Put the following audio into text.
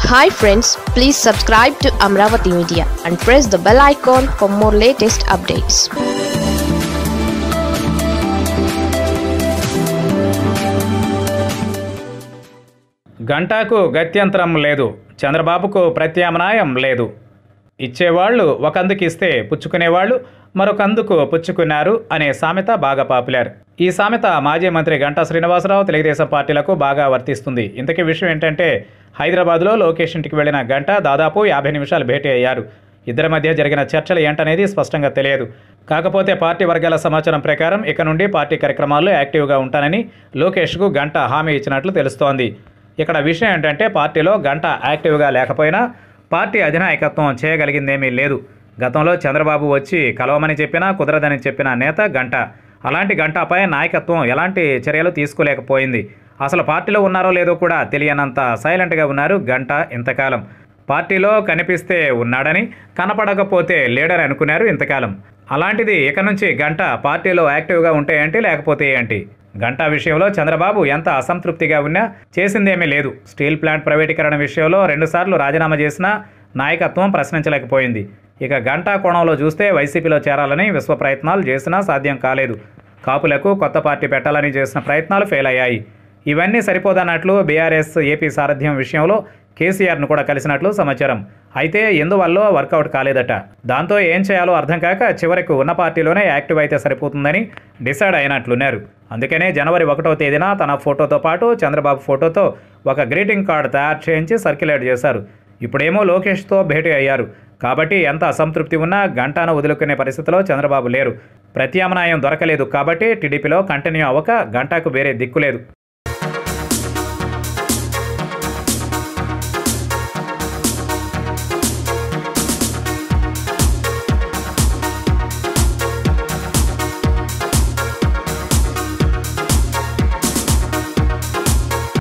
hi friends please subscribe to Amaravati media and press the bell icon for more latest updates గంటాకు గత్యంతరం లేదు చంద్రబాబుకు ప్రత్యామ్నాయం లేదు ఇచ్చేవాళ్ళు ఒకందుకు ఇస్తే పుచ్చుకునేవాళ్ళు మరొకందుకు పుచ్చుకున్నారు అనే సామెత బాగా పాపులర్ ఈ సామెత మాజీ మంత్రి గంటా శ్రీనివాసరావు తెలుగుదేశం పార్టీలకు బాగా వర్తిస్తుంది ఇంతకీ విషయం ఏంటంటే హైదరాబాద్లో లోకేష్ ఇంటికి వెళ్లిన గంట దాదాపు యాభై నిమిషాలు భేటీ అయ్యారు ఇద్దరి మధ్య జరిగిన చర్చలు ఏంటనేది స్పష్టంగా తెలియదు కాకపోతే పార్టీ వర్గాల సమాచారం ప్రకారం ఇక నుండి పార్టీ కార్యక్రమాల్లో యాక్టివ్గా ఉంటానని లోకేష్కు గంట హామీ ఇచ్చినట్లు తెలుస్తోంది ఇక్కడ విషయం ఏంటంటే పార్టీలో గంట యాక్టివ్గా లేకపోయినా పార్టీ అధినాయకత్వం చేయగలిగిందేమీ లేదు గతంలో చంద్రబాబు వచ్చి కలవమని చెప్పినా కుదరదని చెప్పిన నేత గంట అలాంటి గంటపై నాయకత్వం ఎలాంటి చర్యలు తీసుకోలేకపోయింది అసలు పార్టీలో ఉన్నారో లేదో కూడా తెలియనంత సైలెంట్గా ఉన్నారు గంట ఇంతకాలం పార్టీలో కనిపిస్తే ఉన్నాడని కనపడకపోతే లీడర్ అనుకున్నారు ఇంతకాలం అలాంటిది ఇక నుంచి గంట పార్టీలో యాక్టివ్గా ఉంటే ఏంటి లేకపోతే ఏంటి గంటా విషయంలో చంద్రబాబు ఎంత అసంతృప్తిగా ఉన్నా చేసిందేమీ లేదు స్టీల్ ప్లాంట్ ప్రైవేటీకరణ విషయంలో రెండుసార్లు రాజీనామా చేసినా నాయకత్వం ప్రశ్నించలేకపోయింది ఇక గంటా కోణంలో చూస్తే వైసీపీలో చేరాలని విశ్వ ప్రయత్నాలు చేసినా సాధ్యం కాలేదు కాపులకు కొత్త పార్టీ పెట్టాలని చేసిన ప్రయత్నాలు ఫెయిల్ అయ్యాయి ఇవన్నీ సరిపోదన్నట్లు బీఆర్ఎస్ ఏపీ సారథ్యం విషయంలో కేసీఆర్ను కూడా కలిసినట్లు సమాచారం అయితే ఎందువల్ల వర్కౌట్ కాలేదట దాంతో ఏం చేయాలో అర్థం కాక చివరకు ఉన్న పార్టీలోనే యాక్టివ్ అయితే సరిపోతుందని డిసైడ్ అయినట్లున్నారు అందుకనే జనవరి ఒకటో తేదీన తన ఫోటోతో పాటు చంద్రబాబు ఫోటోతో ఒక గ్రీటింగ్ కార్డు తయారు చేయించి సర్క్యులేట్ చేశారు ఇప్పుడేమో లోకేష్తో భేటీ అయ్యారు కాబట్టి ఎంత అసంతృప్తి ఉన్నా గంటాను వదులుకునే పరిస్థితిలో చంద్రబాబు లేరు ప్రత్యామ్నాయం దొరకలేదు కాబట్టి టీడీపీలో కంటిన్యూ అవ్వక గంటాకు వేరే దిక్కు లేదు